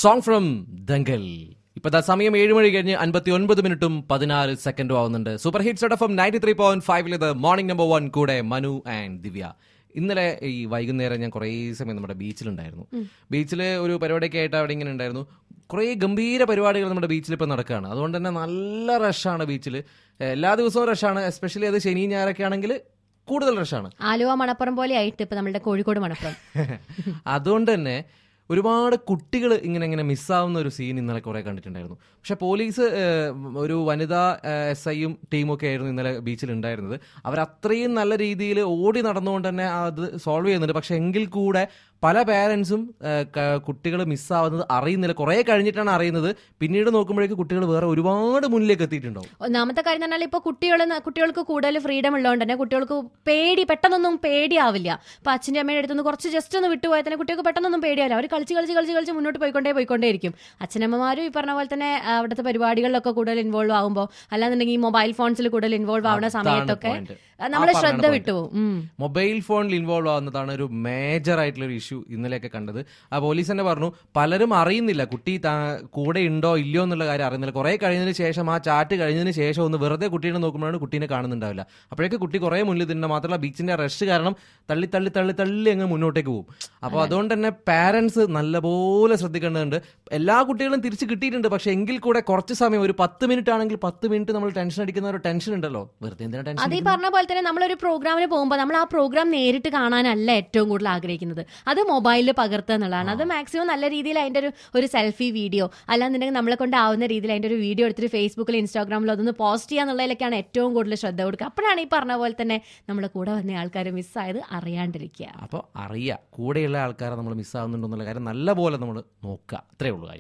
Song from Dangal ഇപ്പതാ സമയം ഏഴ് മണി കഴിഞ്ഞ് അൻപത്തി ഒൻപത് മിനിറ്റും പതിനാല് സെക്കൻഡും ആവുന്നുണ്ട് super hits F M ninety three point ഫൈവിൽ ഇത് മോർണിംഗ് നമ്പർ വൺ കൂടെ മനു ആൻഡ് ദിവ്യ ഇന്നലെ ഈ വൈകുന്നേരം ഞാൻ കുറേ സമയം നമ്മുടെ ബീച്ചിലുണ്ടായിരുന്നു ബീച്ചിൽ ഒരു പരിപാടിയൊക്കെ ആയിട്ട് അവിടെ ഇങ്ങനെ ഉണ്ടായിരുന്നു കുറേ ഗംഭീര പരിപാടികൾ നമ്മുടെ ബീച്ചിൽ ഇപ്പം നടക്കുകയാണ് അതുകൊണ്ട് തന്നെ നല്ല റഷാണ് ബീച്ചിൽ എല്ലാ ദിവസവും റഷാണ് എസ്പെഷ്യലി അത് ശനി ഞായറൊക്കെ ആണെങ്കിൽ കൂടുതൽ റഷാണ് ആലുവ മണപ്പുറം പോലെ ആയിട്ട് ഇപ്പൊ നമ്മുടെ കോഴിക്കോട് മണപ്പുറം അതുകൊണ്ട് തന്നെ ഒരുപാട് കുട്ടികൾ ഇങ്ങനെ ഇങ്ങനെ മിസ്സാവുന്ന ഒരു സീൻ ഇന്നലെ കുറെ കണ്ടിട്ടുണ്ടായിരുന്നു പക്ഷെ പോലീസ് ഏഹ്, ഒരു വനിതാ എസ് ഐയും ടീമൊക്കെ ആയിരുന്നു ഇന്നലെ ബീച്ചിൽ ഉണ്ടായിരുന്നത് അവർ അത്രയും നല്ല രീതിയിൽ ഓടി നടന്നുകൊണ്ട് തന്നെ അത് സോൾവ് ചെയ്യുന്നുണ്ട് പക്ഷെ എങ്കിൽ കൂടെ പല പാരൻസും കുട്ടികൾ മിസ്സാവുന്നത് അറിയുന്നില്ല കുറെ കഴിഞ്ഞിട്ടാണ് അറിയുന്നത് പിന്നീട് നോക്കുമ്പോഴേക്ക് കുട്ടികൾ വേറെ ഒരുപാട് മുന്നിലേക്ക് എത്തിയിട്ടുണ്ടാവും ഒന്നാമത്തെ കാര്യം എന്ന് പറഞ്ഞാൽ ഇപ്പൊ കുട്ടികൾ കുട്ടികൾക്ക് കൂടുതൽ ഫ്രീഡം ഉള്ളതുകൊണ്ട് തന്നെ കുട്ടികൾക്ക് പേടി പെട്ടെന്നൊന്നും പേടിയാവില്ല ഇപ്പൊ അച്ഛൻ്റെ അമ്മയുടെ അടുത്തുനിന്ന് കുറച്ച് ജസ്റ്റ് ഒന്ന് വിട്ടുപോയാൽ തന്നെ കുട്ടികൾക്ക് പെട്ടെന്നൊന്നും പേടിയാവില്ല അവർ കളിച്ച് കളിച്ച് കളിച്ച് കളിച്ച് മുന്നോട്ട് പോയിക്കൊണ്ടേ പോയിക്കൊണ്ടേയിരിക്കും അച്ഛനമ്മമാരും ഈ പറഞ്ഞ പോലെ തന്നെ ആ, അവിടുത്തെ പരിപാടികളിലൊക്കെ കൂടുതൽ ഇൻവോൾവ് ആകുമ്പോൾ അല്ലാന്നുണ്ടെങ്കിൽ ഈ മൊബൈൽ ഫോൺസിൽ കൂടുതൽ ഇൻവോൾവ് ആവുന്ന അതാണ് സമയത്തൊക്കെ point. നമ്മളെ ആ ശ്രദ്ധ പറഞ്ഞ വിട്ടുപോകും ഉം. മൊബൈൽ ഫോണിൽ ഇൻവോൾവ് ആവുന്നതാണ് ഒരു മേജർ ആയിട്ടുള്ള ഒരു ഇഷ്യൂ ഇന്നലെയൊക്കെ കണ്ടത് ആ പോലീസ് തന്നെ പറഞ്ഞു പലരും അറിയുന്നില്ല കുട്ടി താ- കൂടെ ഉണ്ടോ ഇല്ലയോ എന്നുള്ള കാര്യം അറിയുന്നില്ല കുറെ കഴിഞ്ഞതിന് ശേഷം ആ ചാറ്റ് കഴിഞ്ഞതിന് ശേഷം ഒന്ന് വെറുതെ കുട്ടീനെ നോക്കുമ്പോഴാണ് കുട്ടീനെ കാണുന്നുണ്ടാവില്ല അപ്പോഴേക്ക് കുട്ടി കുറെ മുന്നിൽ തന്നെ മാത്രമല്ല ബീച്ചിന്റെ റഷ് കാരണം തള്ളി തള്ളി തള്ളി തള്ളി അങ്ങ് മുന്നോട്ടേക്ക് പോകും അപ്പോൾ അതുകൊണ്ട് തന്നെ പാരന്റ്സ് നല്ലപോലെ ശ്രദ്ധിക്കേണ്ടതുണ്ട് എല്ലാ കുട്ടികളും തിരിച്ച് കിട്ടിയിട്ടുണ്ട് പക്ഷെ എങ്കിൽ കൂടെ കുറച്ച് സമയം ഒരു പത്ത് മിനിറ്റ് ആണെങ്കിൽ പത്ത് മിനിറ്റ് നമ്മൾ ടെൻഷൻ അടിക്കുന്ന ഒരു ടെൻഷൻ ഉണ്ടല്ലോ വെറുതെ എന്തിനാ ടെൻഷൻ അത് ഈ പറഞ്ഞ പോലെ തന്നെ നമ്മളൊരു പ്രോഗ്രാമിന് പോകുമ്പോൾ നമ്മൾ ആ പ്രോഗ്രാം നേരിട്ട് കാണാനല്ല ഏറ്റവും കൂടുതൽ ആഗ്രഹിക്കുന്നത് അത് മൊബൈലിൽ പകർത്തുക എന്നുള്ളതാണ് അത് മാക്സിമം നല്ല രീതിയിൽ അതിന്റെ ഒരു ഒരു സെൽഫി വീഡിയോ അല്ലാന്നുണ്ടെങ്കിൽ നമ്മളെ കൊണ്ടാവുന്ന രീതിയിൽ അതിന്റെ ഒരു വീഡിയോ എടുത്തിട്ട് ഫേസ്ബുക്കിൽ ഇൻസ്റ്റാഗ്രാമിൽ അതൊന്ന് പോസ്റ്റ് ചെയ്യുക എന്നുള്ളതിലൊക്കെയാണ് ഏറ്റവും കൂടുതൽ ശ്രദ്ധ കൊടുക്കുക അപ്പോഴാണ് ഈ പറഞ്ഞ പോലെ തന്നെ നമ്മളെ കൂടെ വന്ന ആൾക്കാർ മിസ്സായത് അറിയാണ്ടിരിക്കുക അപ്പോൾ അറിയുക കൂടെയുള്ള ആൾക്കാരെ നമ്മൾ മിസ്സാവുന്നുണ്ടോ എന്നുള്ള കാര്യം നല്ല പോലെ നമ്മൾ നോക്കുക അത്രേ ഉള്ളൂ കാര്യം